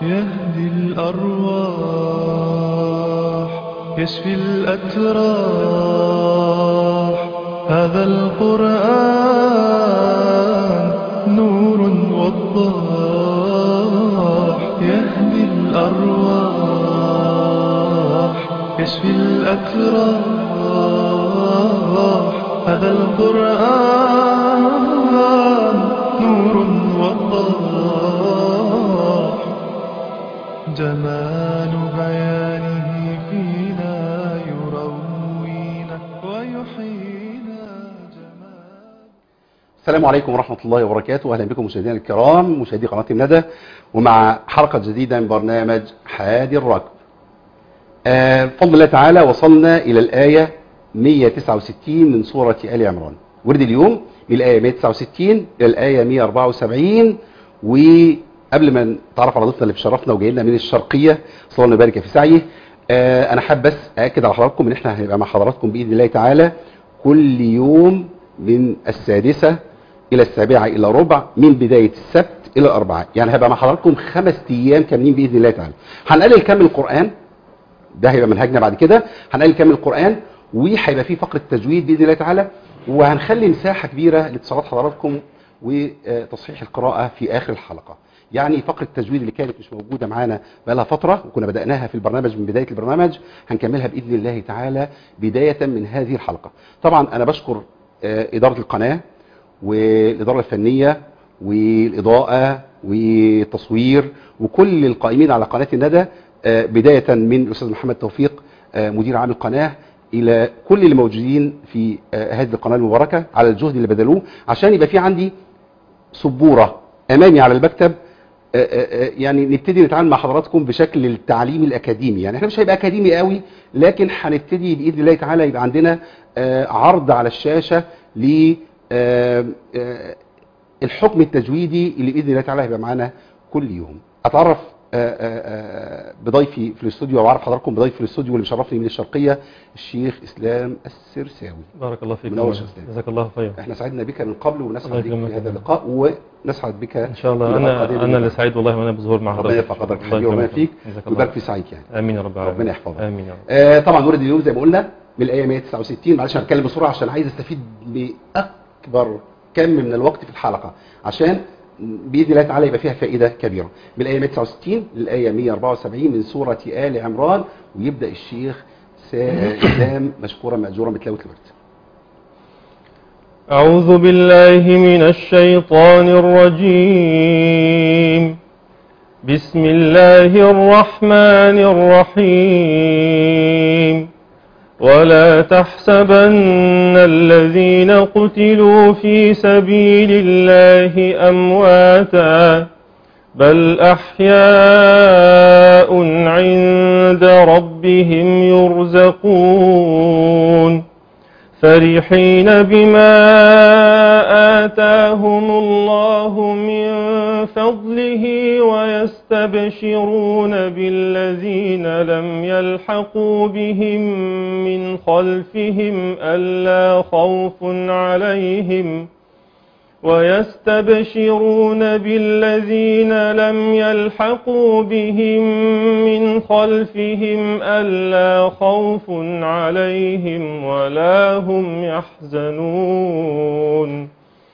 يهدي الأرواح يشفي الأتراح هذا القرآن نور وضاح يهدي الأرواح يشفي الأتراح هذا القرآن نور وضاح جمال بيانه فينا يروينا ويحيينا جمال السلام عليكم ورحمة الله وبركاته أهلا بكم مشاهدينا الكرام مشاهدي قناة الندى ومع حلقة جديدة من برنامج حادي الركب آه، بفضل الله تعالى وصلنا إلى الآية 169 من سورة آل عمران ورد اليوم من الآية 169 إلى الآية 174 وقبل ما نتعرف على ضيفنا اللي بشرفنا وجاي لنا من الشرقية صلى الله وبارك في سعيه آه، أنا حابب بس أأكد على حضراتكم إن إحنا هنبقى مع حضراتكم بإذن الله تعالى كل يوم من السادسة إلى السابعة إلى ربع من بداية السبت إلى الأربعاء يعني هيبقى مع حضراتكم خمس أيام كاملين بإذن الله تعالى هنقلل كم القرآن ده هيبقى منهجنا بعد كده هنقلل كم القرآن وهيبقى فيه فقرة تجويد بإذن الله تعالى وهنخلي مساحة كبيرة لاتصالات حضراتكم وتصحيح القراءة في آخر الحلقة يعني فقرة التجويد اللي كانت مش موجودة معانا بقالها فترة وكنا بدأناها في البرنامج من بداية البرنامج هنكملها بإذن الله تعالى بداية من هذه الحلقة طبعا أنا بشكر آه، إدارة القناة والإدارة الفنية والإضاءة والتصوير وكل القائمين على قناة الندى آه، بداية من الأستاذ محمد توفيق آه، مدير عام القناة إلى كل اللي موجودين في آه، هذه القناة المباركة على الجهد اللي بذلوه عشان يبقى في عندي سبورة أمامي على المكتب آه، آه، آه، يعني نبتدي نتعامل مع حضراتكم بشكل التعليم الأكاديمي يعني احنا مش هيبقى أكاديمي قوي لكن هنبتدي بإذن الله تعالى يبقى عندنا آه، عرض على الشاشة ل آه، آه، الحكم التجويدي اللي باذن الله تعالى هيبقى معانا كل يوم اتعرف آه، آه، آه، بضيفي في الاستوديو او اعرف حضراتكم بضيفي في الاستوديو اللي مشرفني من الشرقيه الشيخ اسلام السرساوي بارك الله فيك منور مولانا. يا أستاذ. جزاك الله خير احنا سعدنا بك من قبل ونسعد الله بك يكرمك. في هذا اللقاء ونسعد بك ان شاء الله في اللقاء انا القادم انا بإذن اللي الله. سعيد والله وانا بظهور مع ربنا حضرتك يرفع قدرك الله حبيبي وربنا يكرمك. فيك جزاك الله ويبارك خير. في سعيك يعني امين يا رب العالمين ربنا يحفظك. امين يا رب آه، طبعا ورد اليوم زي ما قلنا من الايه 169 معلش هتكلم بسرعه عشان عايز استفيد باكبر كم من الوقت في الحلقه عشان باذن الله تعالى يبقى فيها فائده كبيره من الايه 169 للايه 174 من سوره ال عمران ويبدا الشيخ سا- اسلام مشكورا ماجورا بتلاوه الورد أعوذ بالله من الشيطان الرجيم بسم الله الرحمن الرحيم ولا تحسبن الذين قتلوا في سبيل الله أمواتا بل أحياء عند ربهم يرزقون فرحين بما آتاهم الله من فضله ويستبشرون بالذين لم يلحقوا بهم من خلفهم ألا خوف عليهم ويستبشرون بالذين لم يلحقوا بهم من خلفهم ألا خوف عليهم ولا هم يحزنون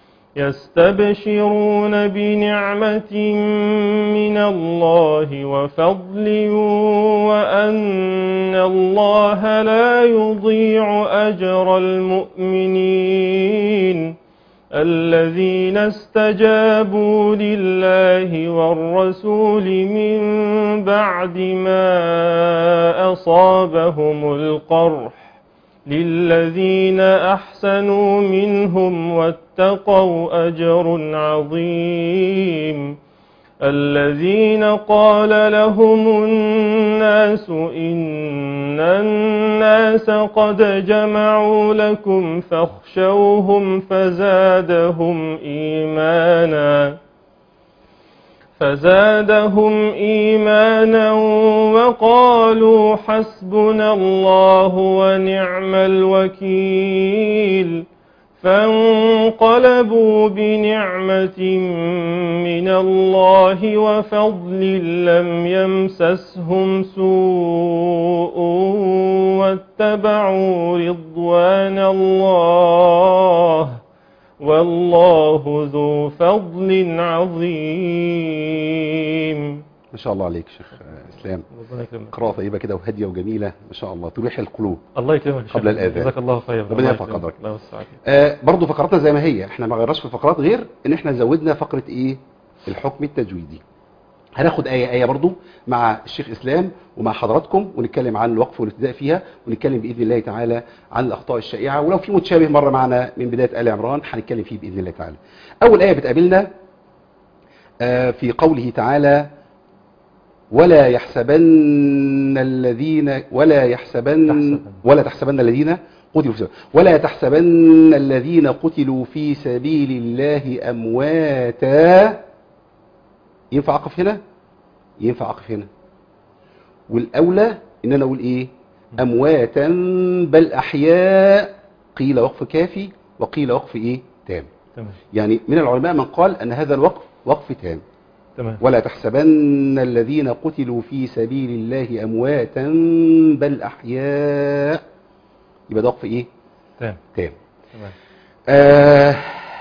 يستبشرون بنعمة من الله وفضل وأن الله لا يضيع أجر المؤمنين الذين استجابوا لله والرسول من بعد ما أصابهم القرح للذين أحسنوا منهم واتقوا أجر عظيم الذين قال لهم الناس إن الناس قد جمعوا لكم فاخشوهم فزادهم إيمانا فزادهم إيمانا وقالوا حسبنا الله ونعم الوكيل فانقلبوا بنعمة من الله وفضل لم يمسسهم سوء واتبعوا رضوان الله والله ذو فضل عظيم ما شاء الله عليك شيخ آه، اسلام ربنا يكرمك قراءة طيبة كده وهادية وجميلة ما شاء الله تريح القلوب الله يكرمك يا شيخ. قبل الآذان. جزاك الله خيرا ربنا الله يرفع يكرمك. قدرك. الله يوسع عليك. آه برضو فقراتنا زي ما هي احنا ما غيرناش في الفقرات غير ان احنا زودنا فقرة ايه الحكم التجويدي هناخد آية آية برضو مع الشيخ إسلام ومع حضراتكم ونتكلم عن الوقف والابتداء فيها ونتكلم بإذن الله تعالى عن الأخطاء الشائعة ولو في متشابه مرة معنا من بداية آل عمران هنتكلم فيه بإذن الله تعالى أول آية بتقابلنا آه في قوله تعالى ولا يحسبن الذين ولا يحسبن تحسبن. ولا تحسبن الذين قتلوا في سبيل ولا تحسبن الذين قتلوا في سبيل الله أمواتا ينفع أقف هنا ينفع أقف هنا والأولى إن أنا أقول إيه أمواتا بل أحياء قيل وقف كافي وقيل وقف إيه تام تمام يعني من العلماء من قال أن هذا الوقف وقف تام تمام ولا تحسبن الذين قتلوا في سبيل الله أمواتا بل أحياء يبقى ده وقف إيه تمام تام تمام آه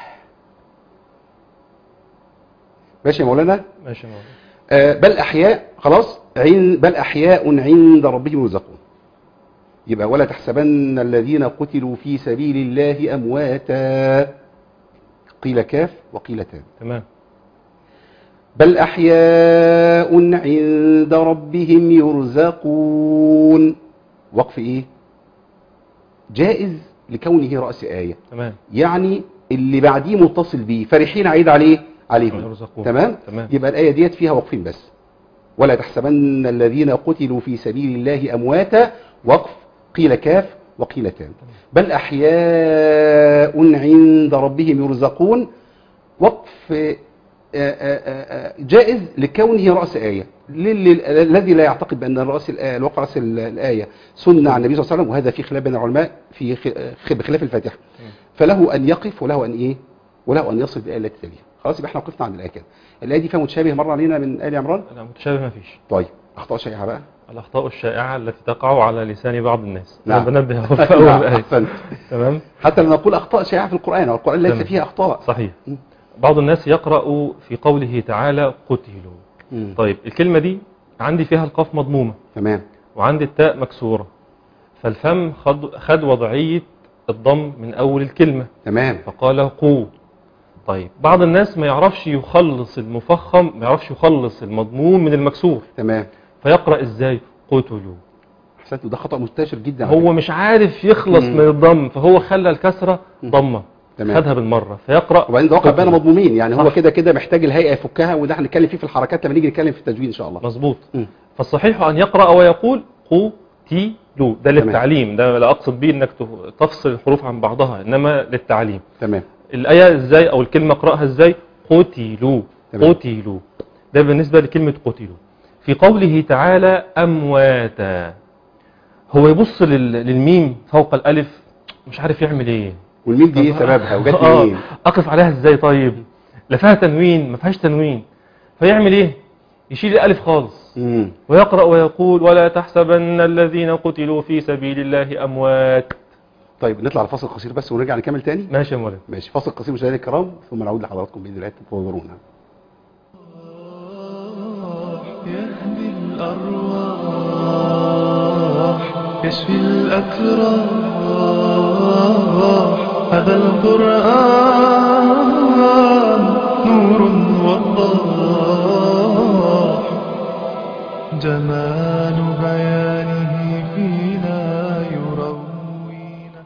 ماشي يا مولانا ماشي يا مولانا آه بل أحياء خلاص عن بل أحياء عند ربهم يرزقون يبقى ولا تحسبن الذين قتلوا في سبيل الله أمواتا قيل كاف وقيل تام تمام بل أحياء عند ربهم يرزقون وقف إيه جائز لكونه رأس آية تمام يعني اللي بعديه متصل بيه فرحين عيد عليه عليهم يرزقون. تمام تمام. يبقى الآية ديت فيها وقفين بس ولا تحسبن الذين قتلوا في سبيل الله أمواتا وقف قيل كاف وقيل تام بل أحياء عند ربهم يرزقون وقف آه، آه، آه، جائز لكونه رأس آية لل- الذي لا يعتقد بأن رأس الآية الوقع رأس ال- الآية سنة عن النبي صلى الله عليه وسلم وهذا في خلاف بين العلماء في خ- بخلاف الفاتحة فله أن يقف وله أن إيه وله أن يصل بالآية التي تليها خلاص يبقى احنا وقفنا عند الآية كده الآية دي فيها متشابه مرة علينا من آل عمران لا متشابه ما فيش طيب أخطاء شائعة بقى الأخطاء الشائعة التي تقع على لسان بعض الناس نعم. أنا بنبه أهو في أول نعم، الآية أحسنت تمام حتى لما نقول أخطاء شائعة في القرآن والقرآن ليس تمام. فيها أخطاء صحيح م. بعض الناس يقرأ في قوله تعالى قتلوا مم. طيب الكلمة دي عندي فيها القاف مضمومة تمام وعندي التاء مكسورة فالفم خد, خد وضعية الضم من أول الكلمة تمام فقال قو طيب بعض الناس ما يعرفش يخلص المفخم ما يعرفش يخلص المضموم من المكسور تمام فيقرأ ازاي قتلوا أحسنت وده خطأ منتشر جدا على هو مش عارف يخلص مم. من الضم فهو خلى الكسرة ضمة تمام. خدها بالمرة فيقرأ وبعدين ده وقع بين قتلوا. مضمومين يعني هو صح. كده كده محتاج الهيئة يفكها وده هنتكلم فيه في الحركات لما نيجي نتكلم في التجويد إن شاء الله مظبوط مم. فالصحيح أن يقرأ ويقول قو تي لو ده تمام. للتعليم ده لا أقصد به أنك تف- تفصل الحروف عن بعضها إنما للتعليم تمام الآية إزاي أو الكلمة اقرأها إزاي قتلوا تمام. قتلوا ده بالنسبة لكلمة قتلوا في قوله تعالى أمواتا هو يبص لل- للميم فوق الألف مش عارف يعمل إيه والميم دي ايه سببها وجت آه، منين أقف عليها إزاي طيب لا فيها تنوين ما فيهاش تنوين فيعمل إيه يشيل الألف خالص مم. ويقرأ ويقول ولا تحسبن الذين قتلوا في سبيل الله أموات طيب نطلع لفاصل قصير بس ونرجع نكمل تاني ماشي يا مولانا ماشي فاصل قصير مشاهدينا الكرام ثم نعود لحضراتكم باذن الله تنتظرونا يهدي الأرواح يشفي الأتراح هذا القرآن نور وضاح جمال بيانه فينا يروينا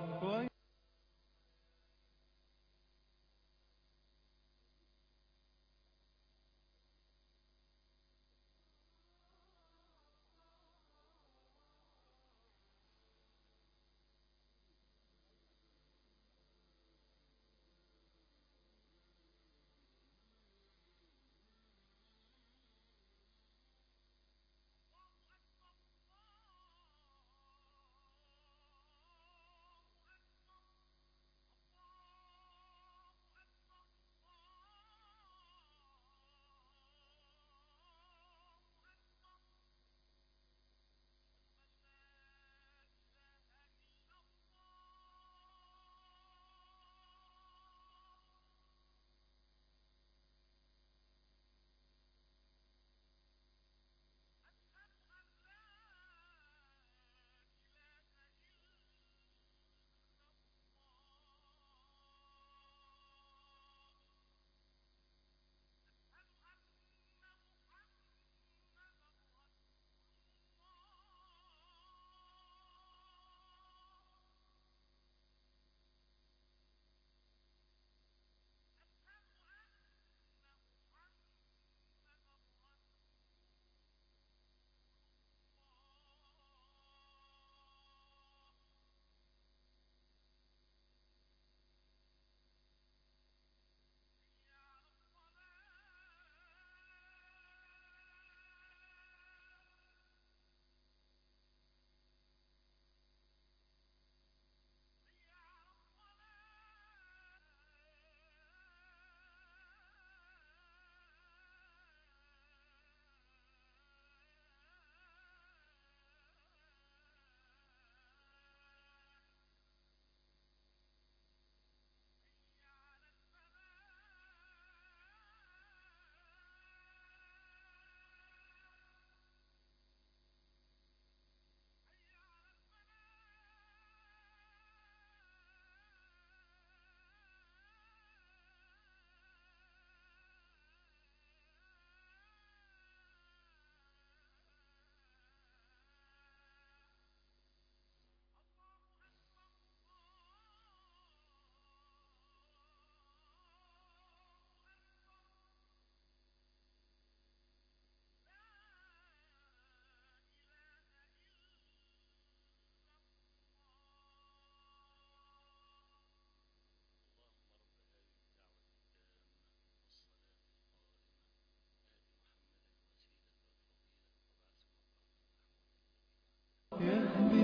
يهدي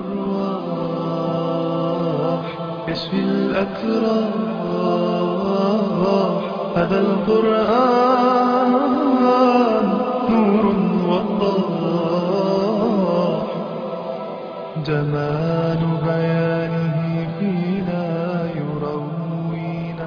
الأرواح يشفي الأتراح هذا القرآن نور وضاح جمال بيانه فينا يروينا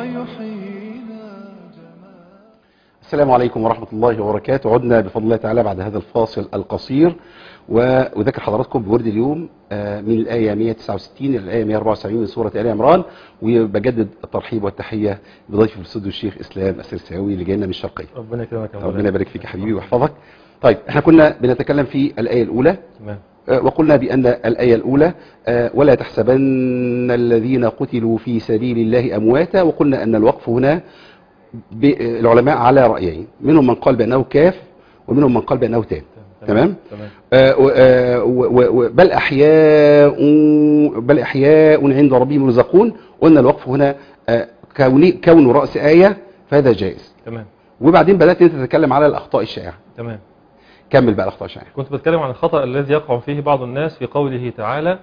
ويحيينا جمال السلام عليكم ورحمة الله وبركاته عدنا بفضل الله تعالى بعد هذا الفاصل القصير وأذكر حضراتكم بورد اليوم آه، من الآية 169 إلى الآية 174 من سورة آل عمران وبجدد الترحيب والتحية بضيفي في الاستوديو الشيخ إسلام السرساوي اللي جاينا من الشرقية ربنا يكرمك يا ربنا مولانا. يبارك فيك يا حبيبي ويحفظك طيب احنا كنا بنتكلم في الآية الأولى تمام آه، وقلنا بأن الآية الأولى آه، ولا تحسبن الذين قتلوا في سبيل الله أمواتا وقلنا أن الوقف هنا ب- آه، العلماء على رأيين منهم من قال بأنه كاف ومنهم من قال بأنه تام تمام تمام آه، و- آه، و- و- و- بل أحياء بل أحياء عند ربهم يرزقون قلنا الوقف هنا آه، كوني كون رأس آية فهذا جائز تمام وبعدين بدأت أنت تتكلم على الأخطاء الشائعة تمام كمل بقى الأخطاء الشائعة كنت بتكلم عن الخطأ الذي يقع فيه بعض الناس في قوله تعالى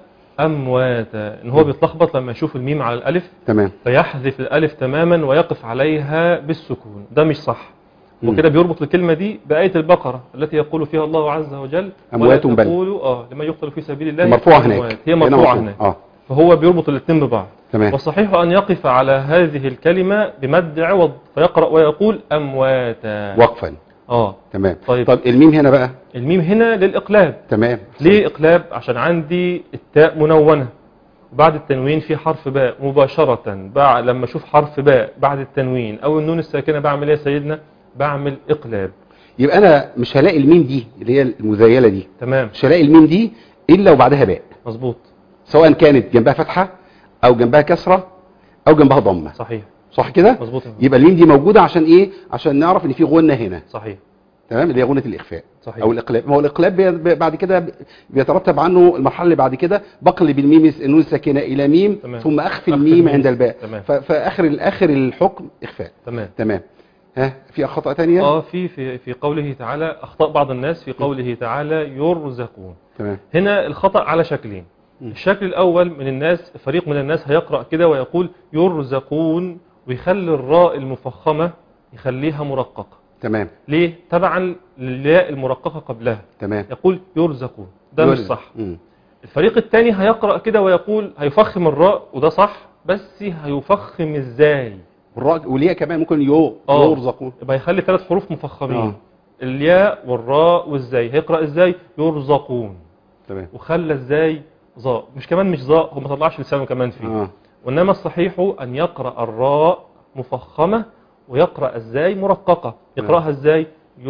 أمواتا إن هو بيتلخبط لما يشوف الميم على الألف تمام فيحذف الألف تماما ويقف عليها بالسكون ده مش صح مم. وكده بيربط الكلمة دي بآية البقرة التي يقول فيها الله عز وجل أموات ولا بل. تقولوا آه لما يقتل في سبيل الله مرفوعة هناك أموات. هي هنا مرفوعة مرفوع. هناك اه فهو بيربط الاثنين ببعض تمام والصحيح أن يقف على هذه الكلمة بمد عوض فيقرأ ويقول أمواتا وقفا آه تمام طيب. طب الميم هنا بقى الميم هنا للإقلاب تمام ليه إقلاب عشان عندي التاء منونة بعد التنوين في حرف باء مباشرة بعد لما أشوف حرف باء بعد التنوين أو النون الساكنة بعمل إيه يا سيدنا بعمل إقلاب يبقى انا مش هلاقي الميم دي اللي هي المزيله دي تمام مش هلاقي الميم دي الا وبعدها باء مظبوط سواء كانت جنبها فتحه او جنبها كسره او جنبها ضمه صحيح صح كده مظبوط يبقى الميم دي موجوده عشان ايه عشان نعرف ان في غنه هنا صحيح تمام اللي هي غنه الاخفاء صحيح او الاقلاب ما هو الاقلاب بي- بي- بعد كده بيترتب عنه المرحله اللي بعد كده بقلب الميم الس- النون الساكنه الى ميم تمام. ثم اخفي أخفي الميم الميم. عند الباء تمام. ف- فاخر الاخر الحكم اخفاء تمام تمام ها في خطا ثانيه اه في في في قوله تعالى اخطاء بعض الناس في قوله تعالى يرزقون تمام هنا الخطأ على شكلين مم. الشكل الأول من الناس فريق من الناس هيقرأ كده ويقول يرزقون ويخلي الراء المفخمة يخليها مرققة تمام ليه؟ تبعا للياء المرققة قبلها تمام يقول يرزقون ده مش يرزق. صح مم. الفريق الثاني هيقرأ كده ويقول هيفخم الراء وده صح بس هيفخم ازاي والراء والياء كمان ممكن يو آه. يرزقون يبقى يخلي ثلاث حروف مفخمين آه. الياء والراء والزاي هيقرأ ازاي يرزقون تمام وخلى ازاي ظاء مش كمان مش ظاء هو ما طلعش لسانه كمان فيه اه وانما الصحيح ان يقرأ الراء مفخمة ويقرأ ازاي مرققة يقرأها ازاي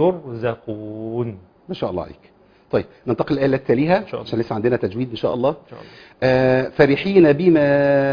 يرزقون ما شاء الله عليك طيب ننتقل الآية التي تليها إن شاء الله. عشان لسه عندنا تجويد إن شاء الله ان شاء الله آه فرحين بما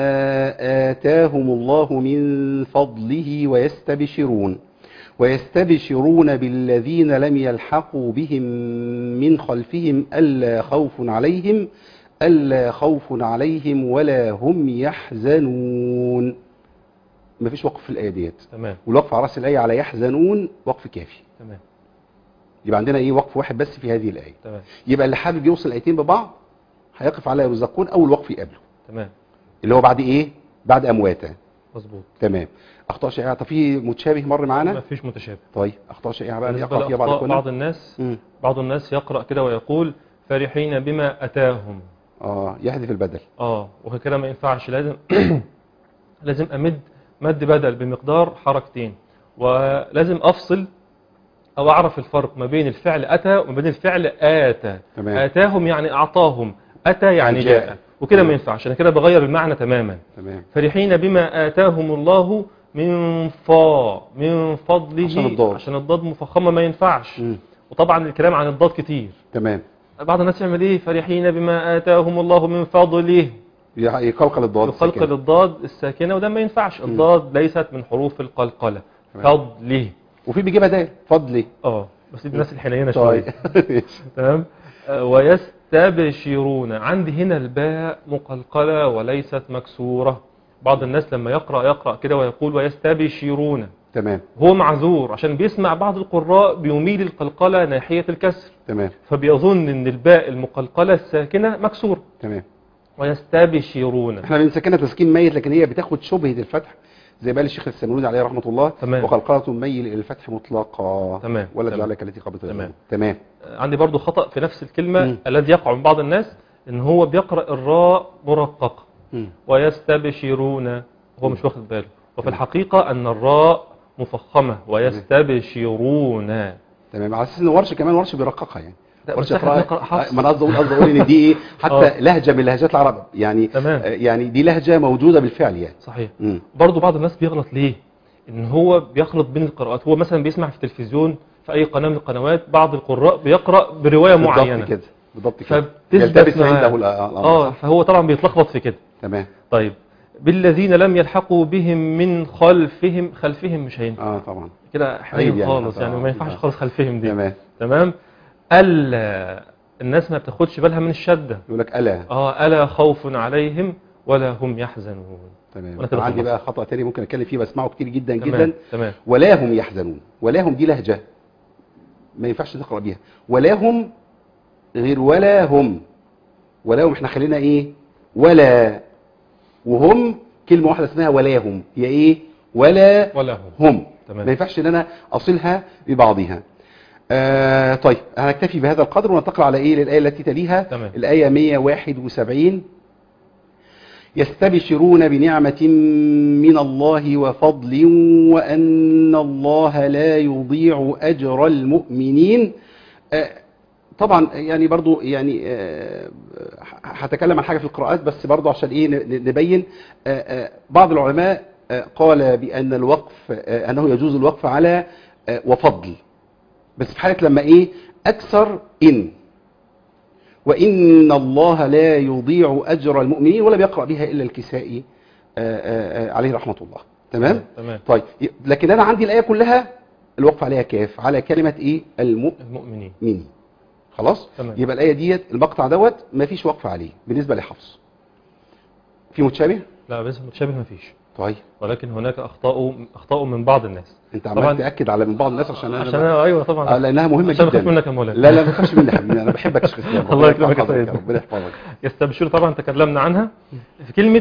آتاهم الله من فضله ويستبشرون ويستبشرون بالذين لم يلحقوا بهم من خلفهم ألا خوف عليهم ألا خوف عليهم ولا هم يحزنون مفيش وقف في الآية ديت تمام والوقف على رأس الآية على يحزنون وقف كافي تمام يبقى عندنا ايه وقف واحد بس في هذه الآية تمام يبقى اللي حابب يوصل الايتين ببعض هيقف على يرزقون اول وقف يقابله تمام اللي هو بعد ايه بعد امواتا مظبوط تمام اخطاء شائعه طب في متشابه مر ما معانا فيش متشابه طيب اخطاء شائعه بقى بالنسبة يقع فيها بعض لأخطاء بعض الكل الناس مم. بعض الناس يقرأ كده ويقول فرحين بما أتاهم اه يحذف البدل اه وكده ما ينفعش لازم لازم امد مد بدل بمقدار حركتين ولازم افصل او اعرف الفرق ما بين الفعل اتى وما بين الفعل اتى تمام. اتاهم يعني اعطاهم اتى يعني جاء. جاء وكده ما تمام. ينفعش انا كده بغير المعنى تماما تمام فرحين بما اتاهم الله من فا من فضله عشان الضاد. عشان الضاد مفخمه ما ينفعش مم. وطبعا الكلام عن الضاد كتير تمام بعض الناس يعمل ايه فرحين بما اتاهم الله من فضله يح- يقلقل الضاد يقلقل الساكنة. الضاد الساكنة وده ما ينفعش الضاد ليست من حروف القلقلة تمام. فضله وفي بيجي بدال فضلي اه بس دي الناس الحنينة طيب شوية تمام آه، ويستبشرون عندي هنا الباء مقلقلة وليست مكسورة بعض الناس لما يقرأ يقرأ كده ويقول ويستبشرون تمام هو معذور عشان بيسمع بعض القراء بيميل القلقلة ناحية الكسر تمام فبيظن ان الباء المقلقلة الساكنة مكسور تمام ويستبشرون احنا بنسكنها تسكين ميت لكن هي بتاخد شبهة الفتح زي ما قال الشيخ السمرودي عليه رحمة الله تمام. وقلقلة ميل إلى الفتح مطلقا تمام. ولا تمام. جعلك التي قبلت تمام. تمام عندي برضو خطأ في نفس الكلمة مم. الذي يقع من بعض الناس ان هو بيقرأ الراء مرققة مم. ويستبشرون هو مش واخد باله وفي الحقيقة ان الراء مفخمة ويستبشرون تمام على اساس ان ورش كمان ورش بيرققها يعني لا، ورش بس احنا يقرأ- بنقرأ حفص. ما انا قصدي اقول قصدي اقول ان دي ايه حتى آه. لهجه من لهجات العرب يعني تمام. آه، يعني دي لهجه موجوده بالفعل يعني صحيح مم. برضو بعض الناس بيغلط ليه ان هو بيخلط بين القراءات هو مثلا بيسمع في التلفزيون في اي قناة من القنوات بعض القراء بيقرأ برواية بالضبط معينة كده بالضبط كده فبتثبت يلتبس معاه. عنده الأ- الامر اه صح؟ فهو طبعا بيتلخبط في كده تمام طيب بالذين لم يلحقوا بهم من خلفهم خلفهم مش هينفع اه طبعا كده عيب حنين يعني خالص حتى- يعني ما ينفعش آه. خالص خلفهم دي تمام تمام ألا الناس ما بتاخدش بالها من الشدة يقول لك الا اه ألا خوف عليهم ولا هم يحزنون تمام وأنا كده عندي خلصت. بقى خطا تاني ممكن اتكلم فيه بسمعه كتير جدا تمام جدا تمام ولا هم يحزنون ولا هم دي لهجه ما ينفعش تقرا بيها ولا هم غير ولا هم ولا هم احنا خلينا ايه ولا وهم كلمه واحده اسمها ولاهم هي ايه ولا ولا هم هم تمام. ما ينفعش ان انا اصلها ببعضها آه طيب هنكتفي بهذا القدر وننتقل على ايه للايه التي تليها تمام. الايه 171 يستبشرون بنعمة من الله وفضل وأن الله لا يضيع أجر المؤمنين آه، طبعا يعني برضو يعني آه، هتكلم عن حاجة في القراءات بس برضو عشان ايه ن- نبين آه، آه، بعض العلماء آه، قال بأن الوقف آه، أنه يجوز الوقف على آه، وفضل بس في حالة لما ايه أكثر إن وإن الله لا يضيع أجر المؤمنين ولا بيقرأ بها إلا الكسائي آه، آه، آه، عليه رحمة الله تمام تمام طيب ي- لكن أنا عندي الآية كلها الوقف عليها كاف على كلمة إيه المؤمنين المؤمنين خلاص تمام. يبقى الآية ديت المقطع دوت ما فيش وقف عليه بالنسبة لحفص في متشابه لا بس متشابه ما فيش طيب ولكن هناك أخطاء أخطاء من بعض الناس انت طبعاً. عمال تاكد على من بعض الناس عشان انا عشان أنا أيوة طبعا آه، لانها مهمه عشان جدا بخاف منك يا مولانا لا لا ما تخافش مني يا حبيبي انا بحبك يا شيخ اسلام الله ربنا يكرمك يا يحفظك سيد. ربنا يحفظك يستبشر طبعا تكلمنا عنها في كلمة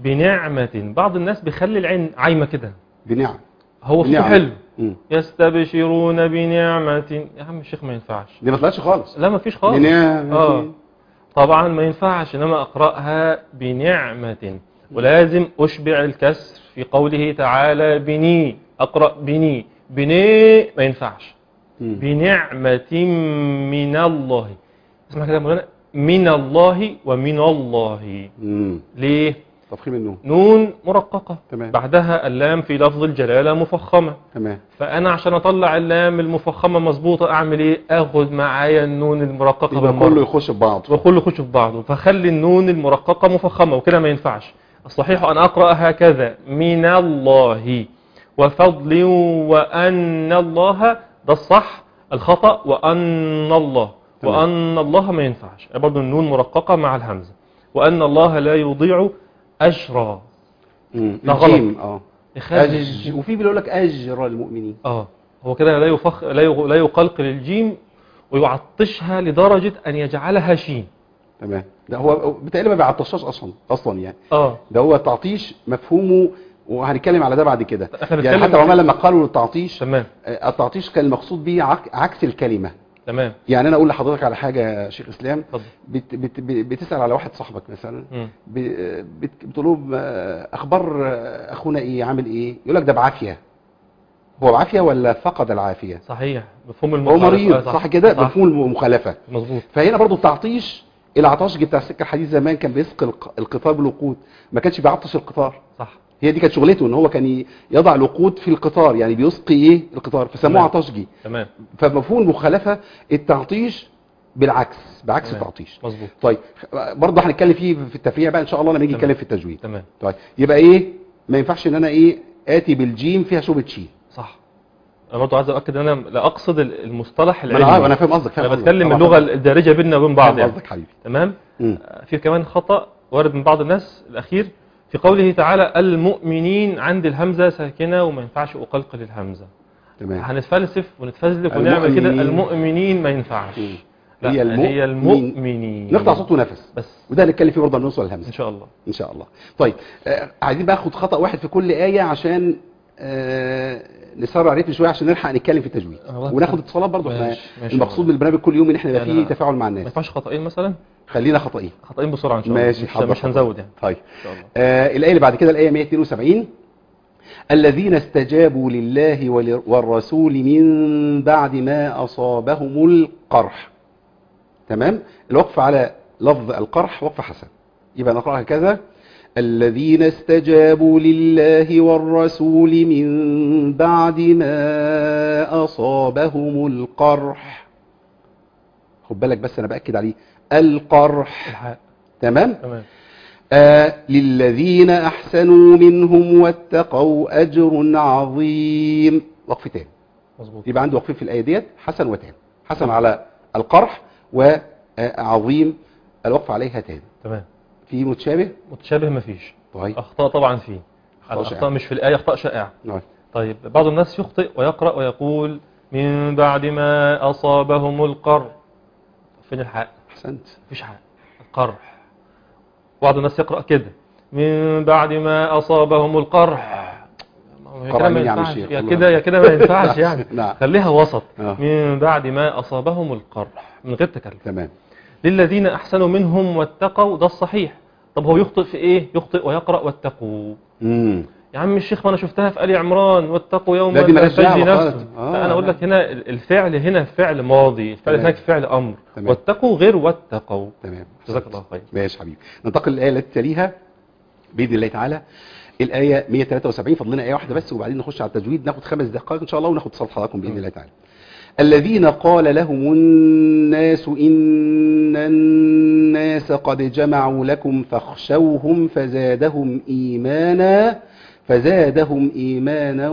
بنعمة بعض الناس بيخلي العين عايمة كده بنعم هو صوته بنعم. حلو مم. يستبشرون بنعمة يا عم الشيخ ما ينفعش دي ما طلعتش خالص لا ما فيش خالص بنعمة. اه طبعا ما ينفعش انما اقراها بنعمة ولازم اشبع الكسر في قوله تعالى بني اقرا بني بني ما ينفعش مم. بنعمة من الله اسمع كده يا مولانا من الله ومن الله مم. ليه تفخيم النون نون مرققة تمام. بعدها اللام في لفظ الجلالة مفخمة تمام فانا عشان اطلع اللام المفخمة مظبوطة اعمل ايه اخد معايا النون المرققة يبقى بالمرة. كله يخش في بعض وكله يخش في بعضه فخلي النون المرققة مفخمة وكده ما ينفعش الصحيح أن أقرأ هكذا من الله وفضل وأن الله ده الصح الخطأ وأن الله تمام. وأن الله ما ينفعش برضه النون مرققة مع الهمزة وأن الله لا يضيع أجرا مم. ده الجيم، غلط. اه يخلي أج... الجيم- وفي بيقول لك اجر المؤمنين اه هو كده لا يفخ لا يغ- لا يقلقل الجيم ويعطشها لدرجة أن يجعلها شين تمام ده هو بالتالي ما بيعطشهاش اصلا اصلا يعني اه ده هو التعطيش مفهومه وهنتكلم على ده بعد كده احنا يعني بنتكلم حتى العلماء لما قالوا للتعطيش تمام آه، التعطيش كان المقصود به عك... عكس الكلمه تمام يعني انا اقول لحضرتك على حاجه يا شيخ اسلام اتفضل بت... بت... بتسال على واحد صاحبك مثلا مم. ب- بت- بتقول له آه، اخبار آه، اخونا ايه عامل ايه يقول لك ده بعافيه هو بعافيه ولا فقد العافيه صحيح مفهوم هو المخالفة مريض آه، صح, كده صح. مفهوم المخالفه مظبوط فهنا برضو التعطيش العطاشجي بتاع السكه الحديث زمان كان بيسقي الق- القطار بالوقود ما كانش بيعطش القطار صح هي دي كانت شغلته ان هو كان ي- يضع الوقود في القطار يعني بيسقي ايه القطار فسموه تمام. عطاشجي تمام فمفهوم المخالفه التعطيش بالعكس بعكس تمام. التعطيش مظبوط طيب برضه هنتكلم فيه في التفريع بقى ان شاء الله لما نيجي تمام. نتكلم في التجويد تمام طيب يبقى ايه ما ينفعش ان انا ايه اتي بالجيم فيها شوبة شين صح انا برضه عايز اؤكد ان انا لا اقصد ال- المصطلح ما انا عارف العلمي انا فاهم قصدك فاهم انا قصدك. بتكلم طبعاً اللغه فاهم الدارجه بيننا وبين بعض يعني قصدك حبيبي تمام مم. آه، في كمان خطا وارد من بعض الناس الاخير في قوله تعالى المؤمنين عند الهمزة ساكنة وما ينفعش أقلقل الهمزة تمام هنتفلسف ونتفزلك ونعمل كده المؤمنين. المؤمنين ما ينفعش مم. لا هي هي المؤمن- المؤمنين نقطع صوت ونفس بس وده هنتكلم فيه برضه نوصل الهمزه إن شاء الله ان شاء الله طيب آه عايزين بقى ناخد خطا واحد في كل ايه عشان آه نسرع ريتم شويه عشان نلحق نتكلم في التجويد الله وناخد يسلمك. اتصالات برضه احنا ماشي، ماشي المقصود والله. من البرنامج كل يوم ان احنا يبقى يعني فيه تفاعل مع ما الناس ينفعش خطأين مثلا خلينا خطئين خطأين بسرعة إن شاء الله ماشي مش, حاضر، مش حاضر. هنزود يعني طيب إن شاء الله آه الآية اللي بعد كده الآية 172 الذين استجابوا لله ول- والرسول من بعد ما أصابهم القرح تمام الوقف على لفظ القرح وقف حسن يبقى نقرأها كذا الذين استجابوا لله والرسول من بعد ما أصابهم القرح خد بالك بس أنا بأكد عليه القرح الحق تمام تمام آه للذين أحسنوا منهم واتقوا أجر عظيم وقف تاني مظبوط يبقى عنده وقفين في الآية ديت حسن وتام حسن على القرح وعظيم الوقف عليها تاني تمام في متشابه متشابه مفيش طيب أخطاء طبعا فيه أخطاء الأخطاء شائعة. مش في الآية أخطاء شائعة نعم. طيب بعض الناس يخطئ ويقرأ ويقول من بعد ما أصابهم القر فين الحق أحسنت مفيش حق القرح بعض الناس يقرأ كده من بعد ما أصابهم القرح يا قرع كده ما مين يا عم ينفعش الشيخ؟ يا والله. كده يا كده ما ينفعش يعني نعم. خليها وسط آه. من بعد ما أصابهم القرح من غير تكلف تمام للذين أحسنوا منهم واتقوا ده الصحيح طب هو يخطئ في إيه يخطئ ويقرأ واتقوا امم يا عم الشيخ ما انا شفتها في آل عمران واتقوا يوما لا دي مالهاش تجزي دعوة نفس خالص. آه، لا انا اقول لا. لك هنا الفعل هنا فعل ماضي الفعل تمام. هناك فعل امر تمام. واتقوا غير واتقوا تمام جزاك أحسنت. الله خير ماشي حبيبي ننتقل للآية التي تليها بإذن الله تعالى الآية 173 فضلنا آية واحدة بس وبعدين نخش على التجويد ناخد خمس دقائق إن شاء الله وناخد صلاة حضراتكم بإذن الله تعالى الذين قال لهم الناس إن الناس قد جمعوا لكم فاخشوهم فزادهم إيمانا فزادهم إيمانا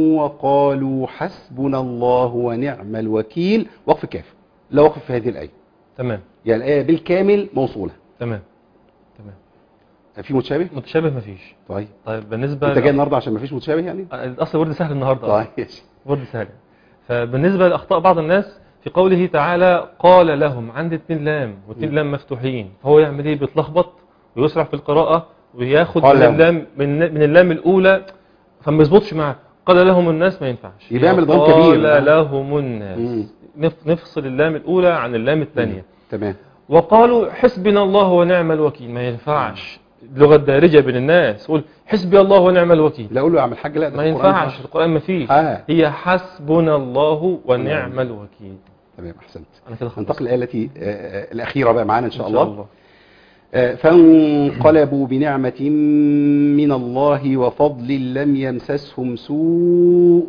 وقالوا حسبنا الله ونعم الوكيل وقف كاف لا وقف في هذه الآية تمام يعني الآية بالكامل موصولة تمام تمام في متشابه؟ متشابه مفيش طيب طيب بالنسبه انت جاي ل- النهارده عشان ما فيش متشابه يعني؟ الاصل ورد سهل النهارده طيب ماشي. ورد سهل فبالنسبه لاخطاء بعض الناس في قوله تعالى قال لهم عند اتنين لام واتنين لام مفتوحين فهو يعمل ايه بيتلخبط ويسرع في القراءه وياخد قال من لهم. اللام من, من اللام الاولى فما يظبطش معاه قال لهم الناس ما ينفعش يبقى يعمل ضم كبير. قال لهم الناس مم. نف- نفصل اللام الاولى عن اللام الثانيه تمام وقالوا حسبنا الله ونعم الوكيل ما ينفعش اللغه الدارجه بين الناس قول حسبي الله ونعم الوكيل لا اقول له يا عم الحاج لا ده ما في القرآن ينفعش في القرآن ما فيش آه. هي حسبنا الله ونعم الوكيل تمام احسنت أنا كده خلصت ننتقل للآية التي آه، آه، الأخيرة بقى معانا إن شاء إن الله آه، فانقلبوا بنعمة من الله وفضل لم يمسسهم سوء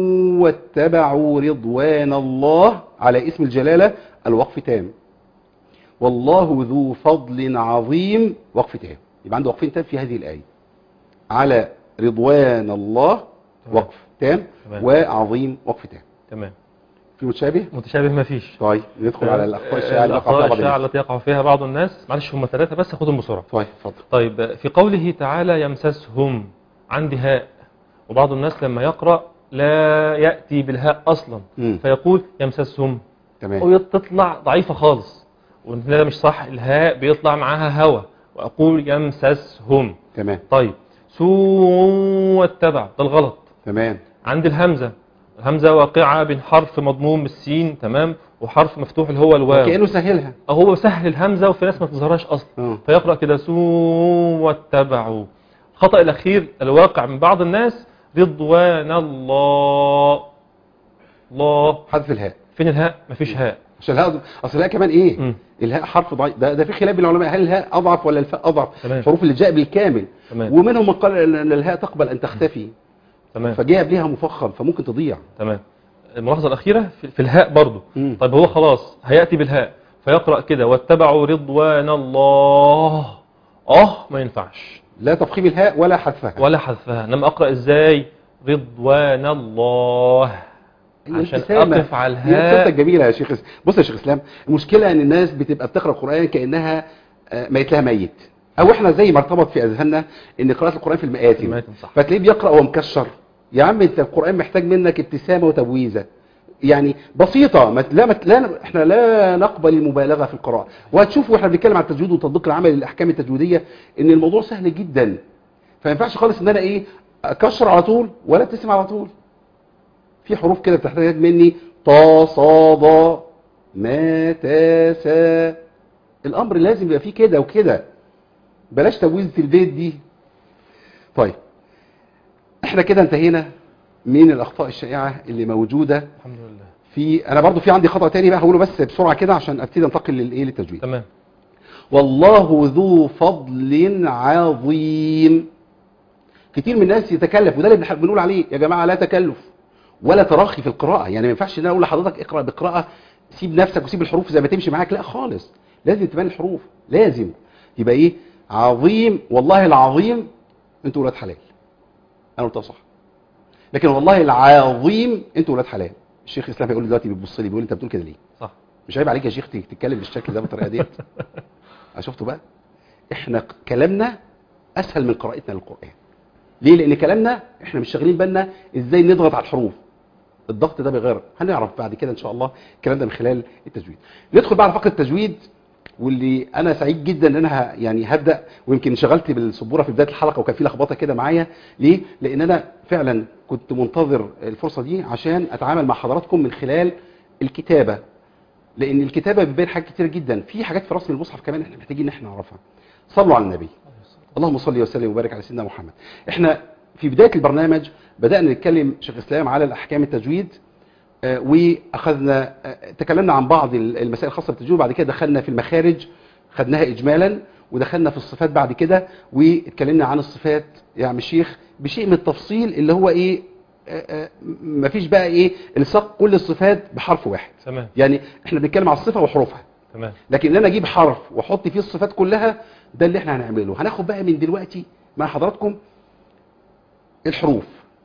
واتبعوا رضوان الله على اسم الجلالة الوقف تام والله ذو فضل عظيم وقف تام يبقى عنده وقفين تام في هذه الآية على رضوان الله تمام. وقف تام تمام. وعظيم وقف تام تمام في متشابه متشابه ما فيش طيب ندخل على الأخطاء الشائعة اللي وقع فيها الأخطاء بعض الشائعة الناس التي يقع فيها بعض الناس معلش هم ثلاثة بس خدهم بسرعة طيب اتفضل طيب في قوله تعالى يمسسهم عندي هاء وبعض الناس لما يقرأ لا يأتي بالهاء أصلا مم. فيقول يمسسهم تمام وتطلع ضعيفة خالص وده مش صح الهاء بيطلع معاها هوا وأقول يمسسهم تمام طيب سوء واتبع ده الغلط تمام عند الهمزة الهمزة واقعة بين حرف مضموم بالسين تمام وحرف مفتوح اللي هو الواو كأنه سهلها أو هو سهل الهمزة وفي ناس ما تظهرهاش أصلا اه فيقرأ كده سوء واتبعوا الخطأ الأخير الواقع من بعض الناس رضوان الله الله حذف الهاء فين الهاء مفيش هاء عشان الهاء اصل الهاء كمان ايه مم. الهاء حرف ضعيف ده, ده في خلاف بين العلماء هل الهاء اضعف ولا الفاء اضعف تمام. الحروف اللي جاء بالكامل تمام ومنهم من قال ان الهاء تقبل ان تختفي تمام فجاء قبلها مفخم فممكن تضيع تمام الملاحظة الأخيرة في, في الهاء برضو مم. طيب هو خلاص هيأتي بالهاء فيقرأ كده واتبعوا رضوان الله اه ما ينفعش لا تفخيم الهاء ولا حذفها ولا حذفها انما اقرا ازاي رضوان الله عشان الابتسامة. اقف على دي ابتسامتك الهاء جميله يا شيخ إس- بص يا شيخ اسلام المشكله ان الناس بتبقى بتقرا القران كانها آه، ميت لها ميت او احنا زي ما ارتبط في اذهاننا ان قراءه القران في المآتم المآتم، صح. فتلاقيه بيقرا وهو مكشر يا عم انت القران محتاج منك ابتسامه وتبويزه يعني بسيطه ما لا, ما لا احنا لا نقبل المبالغه في القراءه وهتشوفوا احنا بنتكلم عن التجويد والتطبيق العملي للاحكام التجويديه ان الموضوع سهل جدا فما ينفعش خالص ان انا ايه اكشر على طول ولا ابتسم على طول في حروف كده بتحتاج مني طا صا ضا ما تا سا الامر لازم يبقى فيه كده وكده بلاش تبويزه البيت دي طيب احنا كده انتهينا من الاخطاء الشائعه اللي موجوده الحمد لله في انا برضو في عندي خطا تاني بقى هقوله بس بسرعه كده عشان ابتدي انتقل للايه للتجويد تمام والله ذو فضل عظيم كتير من الناس يتكلف وده اللي بنح- بنقول عليه يا جماعه لا تكلف ولا تراخي في القراءه يعني ما ينفعش ان انا اقول لحضرتك اقرا بقراءه سيب نفسك وسيب الحروف زي ما تمشي معاك لا خالص لازم تبان الحروف لازم يبقى ايه عظيم والله العظيم انتوا ولاد حلال انا قلتها صح لكن والله العظيم انتوا ولاد حلال الشيخ اسلام هيقول لي دلوقتي بيبص لي بيقول لي انت بتقول كده ليه صح مش عيب عليك يا شيخ تتكلم بالشكل ده بالطريقه ديت شفتوا بقى احنا ق- كلامنا اسهل من قراءتنا للقران ليه لان كلامنا احنا مش شاغلين بالنا ازاي نضغط على الحروف الضغط ده بغير هنعرف بعد كده ان شاء الله الكلام ده من خلال التجويد ندخل بقى على فقره التجويد واللي انا سعيد جدا ان انا ه- يعني هبدا ويمكن انشغلت بالسبوره في بدايه الحلقه وكان في لخبطه كده معايا ليه لان انا فعلا كنت منتظر الفرصه دي عشان اتعامل مع حضراتكم من خلال الكتابه لان الكتابه بتبين حاجات كتير جدا في حاجات في رسم المصحف كمان احنا محتاجين ان احنا نعرفها صلوا على النبي اللهم صل وسلم وبارك على سيدنا محمد احنا في بدايه البرنامج بدانا نتكلم شيخ اسلام على الاحكام التجويد آه، واخذنا آه، تكلمنا عن بعض ال- المسائل الخاصه بالتجويد بعد كده دخلنا في المخارج خدناها اجمالا ودخلنا في الصفات بعد كده واتكلمنا عن الصفات يا عم الشيخ بشيء من التفصيل اللي هو ايه آه، آه، مفيش بقى ايه الصق كل الصفات بحرف واحد تمام يعني احنا بنتكلم على الصفه وحروفها تمام لكن ان انا اجيب حرف واحط فيه الصفات كلها ده اللي احنا هنعمله هناخد بقى من دلوقتي مع حضراتكم الحروف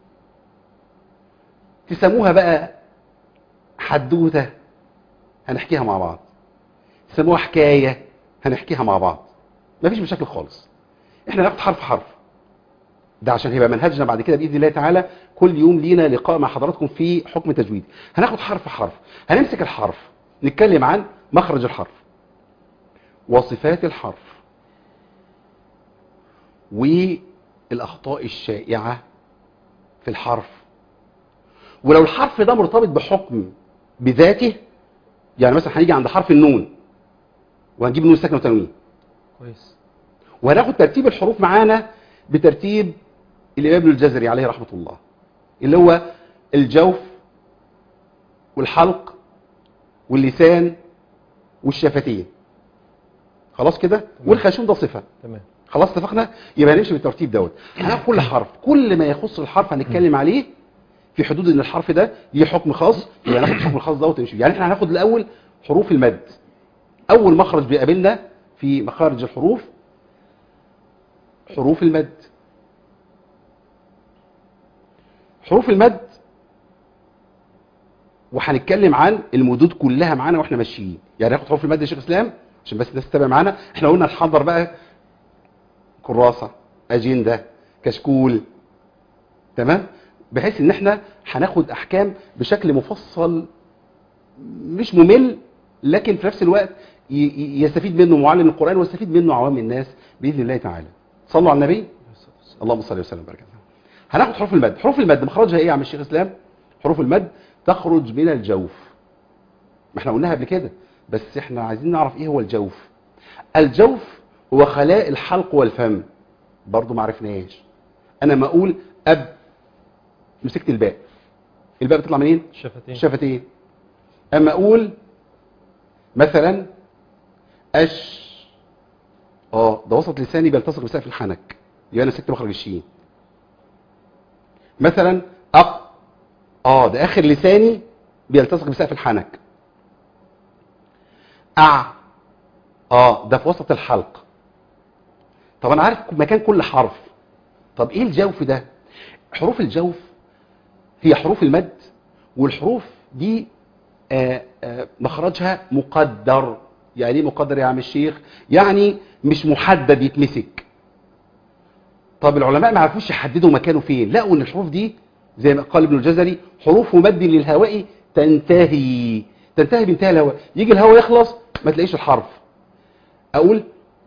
تسموها بقى حدوته هنحكيها مع بعض تسموها حكايه هنحكيها مع بعض مفيش مشاكل خالص احنا هناخد حرف حرف ده عشان هيبقى منهجنا بعد كده باذن الله تعالى كل يوم لينا لقاء مع حضراتكم في حكم تجويد هناخد حرف حرف هنمسك الحرف نتكلم عن مخرج الحرف وصفات الحرف والاخطاء الشائعه في الحرف ولو الحرف ده مرتبط بحكم بذاته يعني مثلا هنيجي عند حرف النون وهنجيب نون ساكنه وتنوين كويس وهناخد ترتيب الحروف معانا بترتيب الإمام ابن الجزري عليه رحمة الله اللي هو الجوف والحلق واللسان والشفتين خلاص كده والخشوم ده صفة تمام خلاص اتفقنا يبقى هنمشي بالترتيب دوت هناخد كل حرف كل ما يخص الحرف هنتكلم عليه في حدود ان الحرف ده ليه حكم خاص يبقى هناخد الحكم الخاص دوت ونمشي بيه. يعني احنا هناخد الاول حروف المد اول مخرج بيقابلنا في مخارج الحروف حروف المد حروف المد وهنتكلم عن المدود كلها معانا واحنا ماشيين يعني هناخد حروف المد يا شيخ اسلام عشان بس الناس تتابع معانا احنا قلنا نحضر بقى كراسه اجنده كشكول تمام بحيث ان احنا هناخد احكام بشكل مفصل مش ممل لكن في نفس الوقت ي- ي- يستفيد منه معلم القران ويستفيد منه عوام الناس باذن الله تعالى صلوا على النبي اللهم صل وسلم وبارك عليه. هناخد حروف المد حروف المد مخرجها ايه يا عم الشيخ اسلام حروف المد تخرج من الجوف ما احنا قلناها قبل كده بس احنا عايزين نعرف ايه هو الجوف الجوف هو خلاء الحلق والفم برضو ما عرفناش انا ما اقول اب مسكت الباء الباء بتطلع منين الشفتين الشفتين اما اقول مثلا اش اه ده وسط لساني بيلتصق بسقف الحنك يبقى انا سكت مخرج الشين مثلا اق اه ده اخر لساني بيلتصق بسقف الحنك اع اه ده في وسط الحلق طب انا عارف مكان كل حرف طب ايه الجوف ده حروف الجوف هي حروف المد والحروف دي آه، آه، مخرجها مقدر يعني ايه مقدر يا عم الشيخ يعني مش محدد يتمسك طب العلماء ما عرفوش يحددوا مكانه فين لقوا ان الحروف دي زي ما قال ابن الجزري حروف مد للهواء تنتهي تنتهي بانتهاء الهواء يجي الهواء يخلص ما تلاقيش الحرف اقول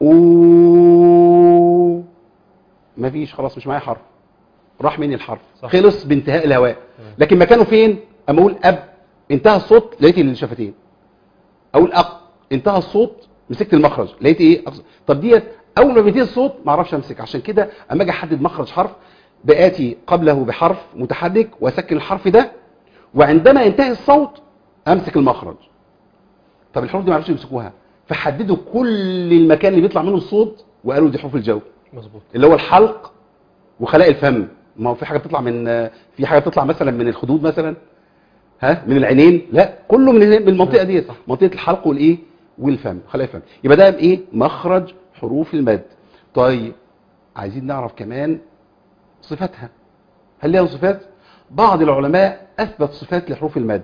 او ما فيش خلاص مش معايا حرف راح مني الحرف صح. خلص بانتهاء الهواء تمام. لكن مكانه فين اما اقول اب انتهى الصوت لقيت الشفتين اقول اق انتهى الصوت مسكت المخرج لقيت ايه أقص- طب ديت اول ما بينتهي الصوت ما اعرفش امسك عشان كده اما اجي احدد مخرج حرف باتي قبله بحرف متحرك واسكن الحرف ده وعندما ينتهي الصوت امسك المخرج طب الحروف دي ما عرفوش يمسكوها فحددوا كل المكان اللي بيطلع منه الصوت وقالوا دي حروف الجو مظبوط اللي هو الحلق وخلاء الفم ما هو في حاجه بتطلع من في حاجه بتطلع مثلا من الخدود مثلا ها من العينين لا كله من من المنطقه دي منطقه الحلق والايه والفم خلايا الفم يبقى ده ايه مخرج حروف المد طيب عايزين نعرف كمان صفاتها هل لها صفات بعض العلماء اثبت صفات لحروف المد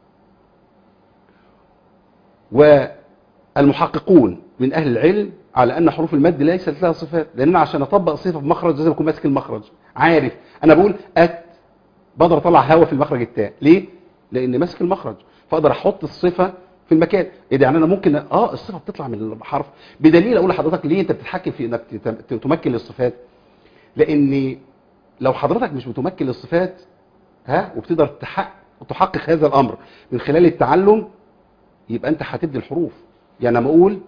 والمحققون من اهل العلم على ان حروف المد ليست لها صفات لان أنا عشان اطبق صفه في مخرج لازم اكون ماسك المخرج عارف انا بقول ات بقدر اطلع هواء في المخرج التاء ليه لان ماسك المخرج فاقدر احط الصفه في المكان ايه ده يعني انا ممكن اه الصفه بتطلع من الحرف بدليل اقول لحضرتك ليه انت بتتحكم في انك تت- تمكن للصفات لان لو حضرتك مش متمكن للصفات ها وبتقدر تحقق تحقق هذا الامر من خلال التعلم يبقى انت هتبدي الحروف يعني لما اقول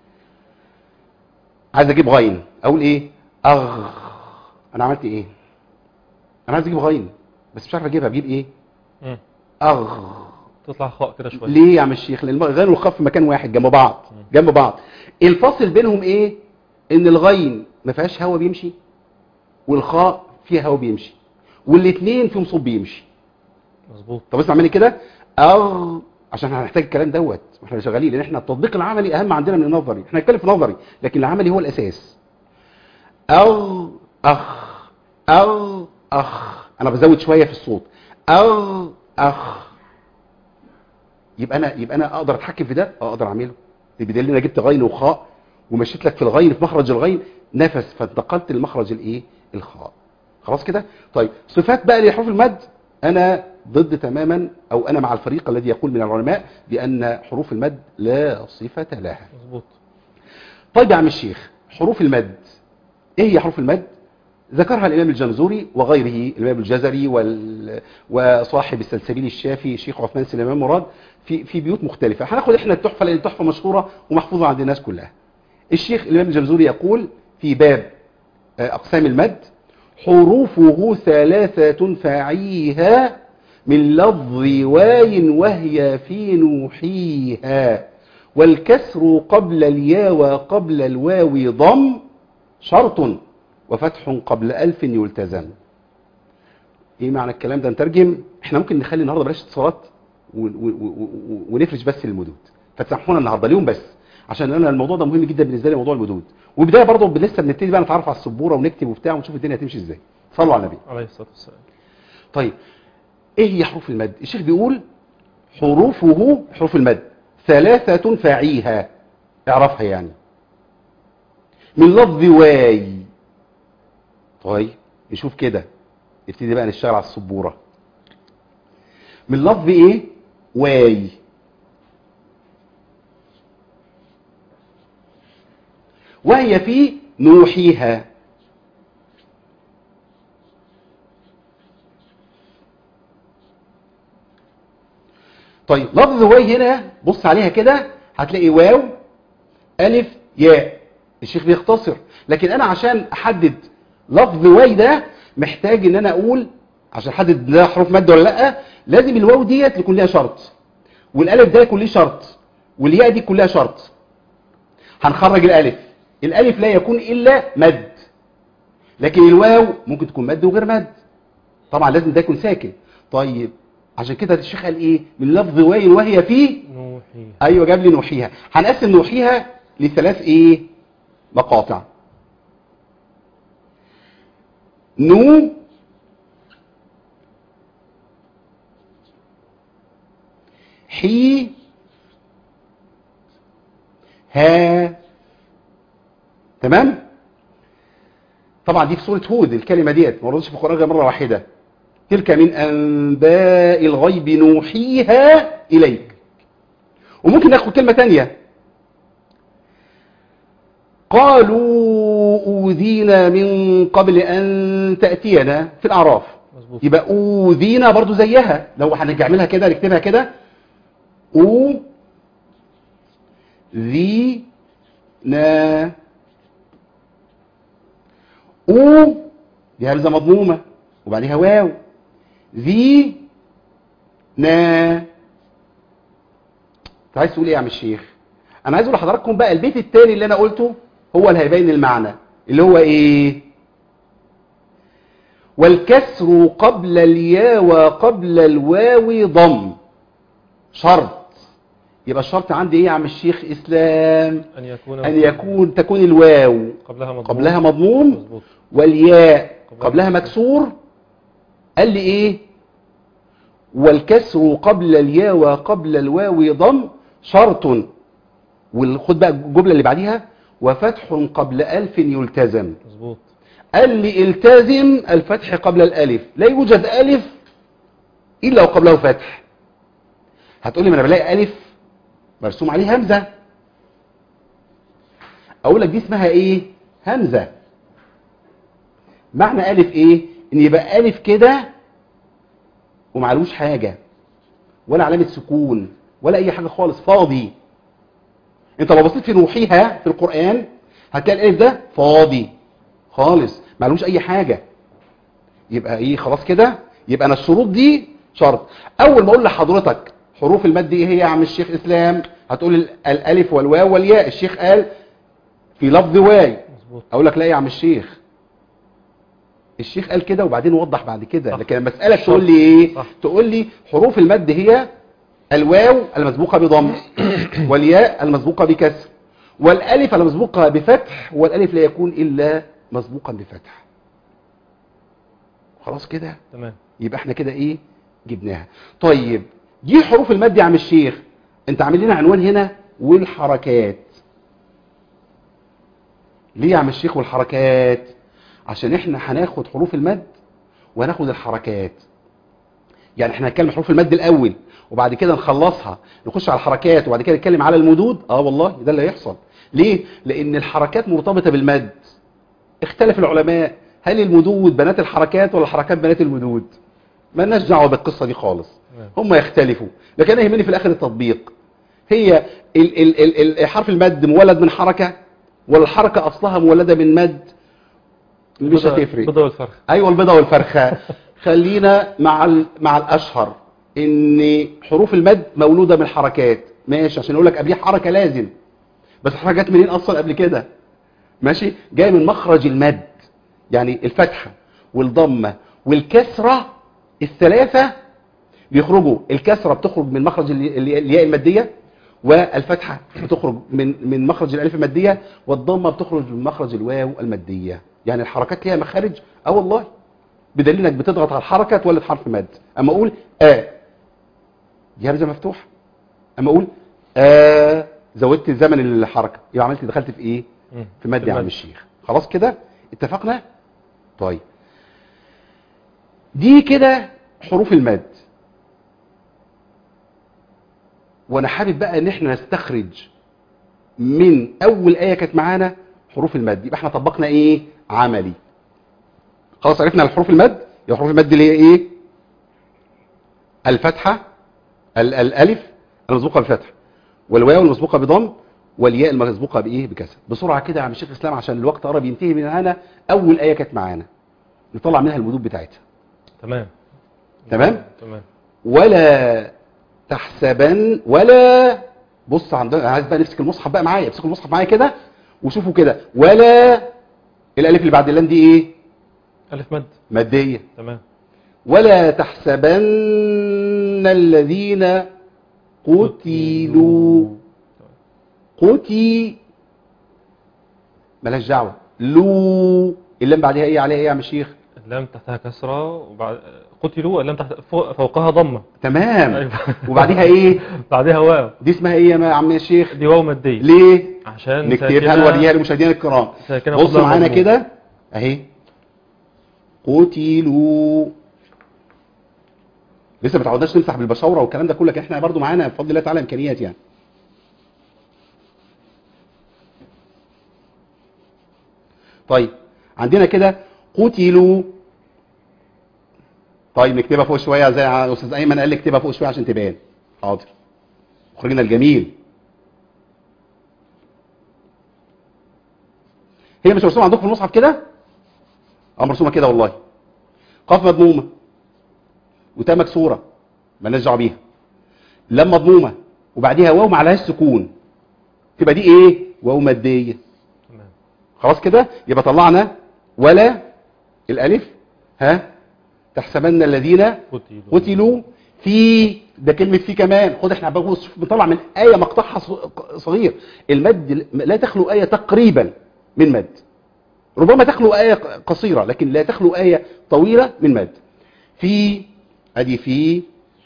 عايز اجيب غين اقول ايه اغ انا عملت ايه انا عايز اجيب غين بس مش عارف اجيبها بجيب ايه مم. اغ تطلع خاء كده شويه ليه يا عم الشيخ لان الغين والخاء في مكان واحد جنب بعض جنب بعض الفاصل بينهم ايه ان الغين ما فيهاش هواء بيمشي والخاء فيها هواء بيمشي والاثنين فيهم صوت بيمشي مظبوط طب اسمع مني كده اغ عشان هنحتاج الكلام دوت واحنا شغالين لان احنا التطبيق العملي اهم عندنا من النظري احنا هنتكلم في نظري لكن العملي هو الاساس اغ اخ اغ اخ انا بزود شويه في الصوت اغ اخ يبقى انا يبقى انا اقدر اتحكم في ده اه اقدر اعمله بدليل ان انا جبت غين وخاء ومشيت لك في الغين في مخرج الغين نفس فانتقلت لمخرج الايه الخاء خلاص كده طيب صفات بقى لحروف المد انا ضد تماما او انا مع الفريق الذي يقول من العلماء بان حروف المد لا صفه لها مظبوط طيب يا عم الشيخ حروف المد ايه هي حروف المد ذكرها الامام الجمزوري وغيره الامام الجزري وال... وصاحب السلسبيل الشافي الشيخ عثمان سليمان مراد في في بيوت مختلفه هناخد احنا التحفه لان التحفه مشهوره ومحفوظه عند الناس كلها الشيخ الامام الجمزوري يقول في باب آه، اقسام المد حروفه ثلاثه فاعيها من لفظ واي وهي في نوحيها والكسر قبل اليا وقبل الواو ضم شرط وفتح قبل ألف يلتزم ايه معنى الكلام ده نترجم احنا ممكن نخلي النهارده بلاش اتصالات و- و- و- و- ونفرش بس المدود فتسامحونا النهارده اليوم بس عشان انا الموضوع ده مهم جدا بالنسبه لي موضوع المدود وبدايه برضه لسه بنبتدي بقى نتعرف على السبوره ونكتب وبتاع ونشوف الدنيا هتمشي ازاي صلوا على النبي عليه الصلاه والسلام طيب ايه هي حروف المد الشيخ بيقول حروفه حروف المد ثلاثة فاعيها اعرفها يعني من لفظ واي طيب نشوف كده نبتدي بقى نشتغل على السبورة من لفظ ايه واي وهي في نوحيها طيب لفظ واي هنا بص عليها كده هتلاقي واو الف ياء الشيخ بيختصر لكن انا عشان احدد لفظ واي ده محتاج ان انا اقول عشان احدد ده حروف مد ولا لا لازم الواو ديت يكون ليها شرط والالف ده يكون ليه شرط والياء دي كلها شرط هنخرج الالف الالف لا يكون الا مد لكن الواو ممكن تكون مد وغير مد طبعا لازم ده يكون ساكن طيب عشان كده الشيخ قال ايه من لفظ واي وهي فيه نوحي ايوه جاب لي نوحيها هنقسم نوحيها لثلاث ايه مقاطع نو حي ها تمام طبعا دي في سورة هود الكلمة ديت ما وردتش في القرآن غير مرة واحدة تلك من أنباء الغيب نوحيها إليك وممكن ناخد كلمة تانية قالوا أوذينا من قبل أن تأتينا في الأعراف مظبوط يبقى أوذينا برضو زيها لو هنعملها كده نكتبها كده أو ذي نا أو دي همزة مضمومة وبعدها واو ذي نا انت عايز تقول ايه يا عم الشيخ انا عايز اقول لحضراتكم بقى البيت التاني اللي انا قلته هو اللي هيبين المعنى اللي هو ايه والكسر قبل الياء وقبل الواو ضم شرط يبقى الشرط عندي ايه يا عم الشيخ اسلام أن يكون ان يكون تكون الواو قبلها مضمون قبلها مضموم مظبوط والياء قبلها قبلها مكسور قال لي ايه والكسر قبل الياء وقبل الواو ضم شرط وخد بقى الجمله اللي بعديها وفتح قبل الف يلتزم مظبوط قال لي التزم الفتح قبل الالف لا يوجد الف الا وقبله فتح هتقول لي ما انا بلاقي الف مرسوم عليه همزه اقول لك دي اسمها ايه همزه معنى الف ايه ان يبقى الف كده ومعلوش حاجه ولا علامه سكون ولا اي حاجه خالص فاضي انت لو بصيت في نوحيها في القران هتلاقي الالف ده فاضي خالص معلوش اي حاجه يبقى ايه خلاص كده يبقى انا الشروط دي شرط اول ما اقول لحضرتك حروف المد ايه هي يا عم الشيخ اسلام هتقول ال- الالف والواو والياء الشيخ قال في لفظ واي مظبوط اقول لك لا يا عم الشيخ الشيخ قال كده وبعدين وضح بعد كده صح. لكن لما اسالك صح. تقول لي ايه صح. تقول لي حروف المد هي الواو المسبوقه بضم والياء المسبوقه بكسر والالف المسبوقه بفتح والالف لا يكون الا مسبوقا بفتح خلاص كده تمام يبقى احنا كده ايه جبناها طيب دي حروف المد يا عم الشيخ انت عامل لنا عنوان هنا والحركات ليه يا عم الشيخ والحركات عشان احنا هناخد حروف المد وهناخد الحركات يعني احنا هنتكلم حروف المد الاول وبعد كده نخلصها نخش على الحركات وبعد كده نتكلم على المدود اه والله ده اللي هيحصل ليه لان الحركات مرتبطه بالمد اختلف العلماء هل المدود بنات الحركات ولا الحركات بنات المدود ما لناش دعوه بالقصه دي خالص تمام. هم يختلفوا لكن انا يهمني في الاخر التطبيق هي ال ال ال ال حرف المد مولد من حركه ولا الحركه اصلها مولده من مد مش البيضة- هتفرق البيضة والفرخ ايوه البيضه والفرخه خلينا مع ال- مع الاشهر ان حروف المد مولوده من الحركات ماشي عشان اقول لك قبليه حركه لازم بس الحركه جت منين اصلا قبل كده ماشي جاي من مخرج المد يعني الفتحه والضمه والكسره الثلاثه بيخرجوا الكسره بتخرج من مخرج ال- ال- الياء الماديه والفتحه بتخرج من من مخرج الالف الماديه والضمه بتخرج من مخرج الواو الماديه يعني الحركات ليها مخارج اه والله بدليل انك بتضغط على الحركه تولد حرف مد اما اقول ا دي همزه مفتوحه اما اقول ا زودت زمن الحركه يبقى عملت دخلت في ايه مم. في مد يا عم الشيخ خلاص كده اتفقنا طيب دي كده حروف المد وانا حابب بقى ان احنا نستخرج من اول ايه كانت معانا حروف المد يبقى احنا طبقنا ايه عملي خلاص عرفنا الحروف المد يبقى حروف المد اللي هي ايه الفتحه ال- الالف المسبوقه بفتح والواو المسبوقه بضم والياء المسبوقه بايه بكسر بسرعه كده يا عم الشيخ اسلام عشان الوقت قرب ينتهي من معانا اول ايه كانت معانا نطلع منها المدود بتاعتها تمام تمام تمام ولا تحسبن ولا بص عندنا عايز بقى نمسك المصحف بقى معايا امسكوا المصحف معايا كده وشوفوا كده ولا الالف اللي بعد اللام دي ايه ألف مد ماديه تمام ولا تحسبن الذين قتلوا قتي ملهاش دعوه لو اللام بعدها ايه عليها ايه يا عم الشيخ اللام تحتها كسرة وبعد قتلوا اللام تحت فوق فوقها ضمة تمام أيوة. وبعديها ايه بعدها واو دي اسمها ايه يا عم الشيخ دي واو مادية ليه عشان نكتبها ساكنة- نوريها للمشاهدين الكرام ساكنة بص فضلها معانا مضموم. كده اهي قتلوا لسه ما تعودناش نمسح بالبشاوره والكلام ده كله لكن احنا برضو معانا بفضل الله تعالى امكانيات يعني طيب عندنا كده قتلوا طيب نكتبها فوق شويه زي ع- استاذ ايمن قال لي اكتبها فوق شويه عشان تبان حاضر مخرجنا الجميل هي مش مرسومه عندكم في المصحف كده اه مرسومه كده والله قاف مضمومه وتاء مكسوره مالناش دعوه بيها لام مضمومه وبعديها واو ما عليهاش سكون تبقى دي ايه واو ماديه تمام خلاص كده يبقى طلعنا ولا الالف ها تحسبن الذين قتلوا قتلوا في ده كلمة في كمان خد احنا بنبص بنطلع من آية مقطعها ص- صغير المد لا تخلو آية تقريبا من مد ربما تخلو آية قصيرة لكن لا تخلو آية طويلة من مد في ادي في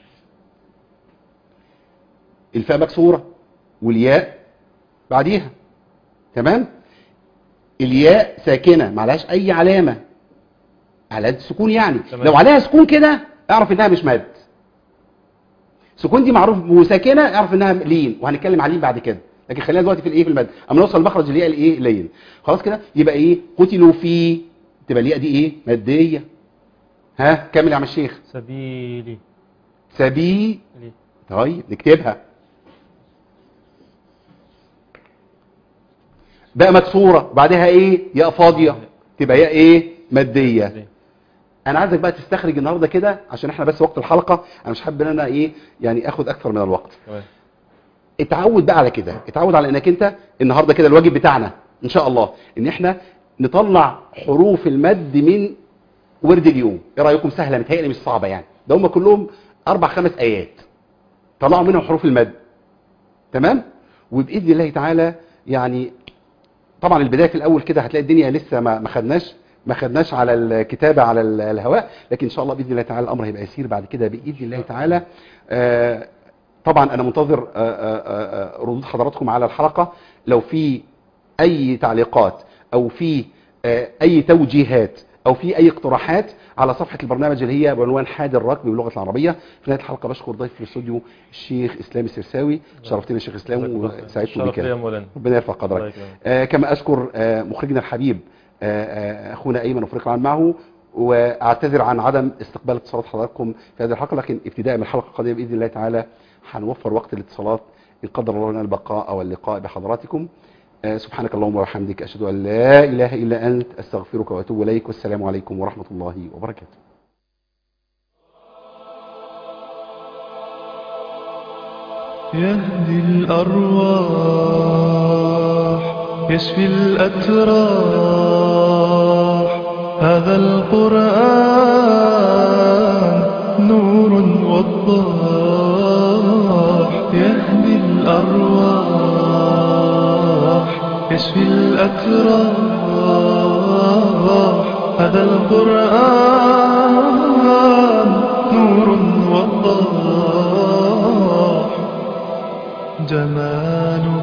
الفاء مكسورة والياء بعديها تمام الياء ساكنة معلهاش اي علامة على السكون يعني تمام. لو عليها سكون كده اعرف انها مش مد سكون دي معروف وساكنه اعرف انها لين وهنتكلم على لين بعد كده لكن خلينا دلوقتي في الايه في المد اما نوصل لمخرج الياء الايه لين خلاص كده يبقى ايه قتلوا في تبقى الياء دي ايه ماديه ها كمل يا عم الشيخ سبيلي سبي لي. طيب نكتبها بقى مكسوره بعدها ايه ياء فاضيه تبقى ياء ايه ماديه لي. انا عايزك بقى تستخرج النهارده كده عشان احنا بس وقت الحلقه انا مش حابب ان انا ايه يعني اخد اكثر من الوقت تمام اتعود بقى على كده اتعود على انك انت النهارده كده الواجب بتاعنا ان شاء الله ان احنا نطلع حروف المد من ورد اليوم ايه رايكم سهله متهيألي مش صعبه يعني ده هم كلهم اربع خمس ايات طلعوا منهم حروف المد تمام وباذن الله تعالى يعني طبعا البدايه في الاول كده هتلاقي الدنيا لسه ما ما خدناش ما خدناش على الكتابه على ال- الهواء لكن ان شاء الله باذن الله تعالى الامر هيبقى يسير بعد كده باذن الله تعالى آه، طبعا انا منتظر آه، آه، آه، ردود حضراتكم على الحلقه لو في اي تعليقات او في آه، اي توجيهات او في اي اقتراحات على صفحه البرنامج اللي هي بعنوان حاد الركب باللغه العربيه في نهايه الحلقه بشكر ضيف في الاستوديو الشيخ اسلام السرساوي شرفتنا يا شيخ اسلام وسعدتم شرف بك لي يا مولانا ربنا يرفع الله قدرك يكرمك. آه كما اشكر آه مخرجنا الحبيب آه آه اخونا ايمن وفريق العمل معه واعتذر عن عدم استقبال اتصالات حضراتكم في هذه الحلقه لكن ابتداء من الحلقه القادمه باذن الله تعالى هنوفر وقت الاتصالات ان قدر الله لنا البقاء واللقاء بحضراتكم آه سبحانك اللهم وبحمدك اشهد ان لا اله الا انت استغفرك واتوب اليك والسلام عليكم ورحمه الله وبركاته يهدي الأرواح يشفي الأتراح هذا القرآن نور وضاح يهدي الأرواح يشفي الأتراح هذا القرآن نور وضاح جمال